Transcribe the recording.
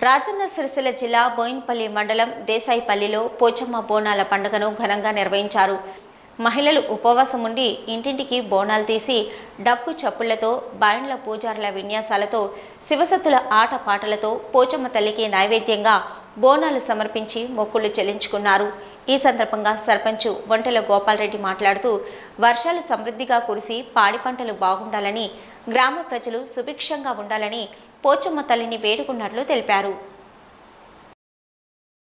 రాజన్న సిరిసిల్ల జిల్లా బోయిన్పల్లి మండలం దేశాయిపల్లిలో పోచమ్మ బోనాల పండుగను ఘనంగా నిర్వహించారు మహిళలు ఉపవాసం ఉండి ఇంటింటికి బోనాలు తీసి డప్పు చప్పుళ్లతో బాయండ్ల పూజారుల విన్యాసాలతో శివసత్తుల ఆట పాటలతో పోచమ్మ తల్లికి నైవేద్యంగా బోనాలు సమర్పించి మొక్కులు చెల్లించుకున్నారు ఈ సందర్భంగా సర్పంచ్ వంటల గోపాలరెడ్డి మాట్లాడుతూ వర్షాలు సమృద్ధిగా కురిసి పాడి పంటలు బాగుండాలని గ్రామ ప్రజలు సుభిక్షంగా ఉండాలని పోచమ్మ తల్లిని వేడుకున్నట్లు తెలిపారు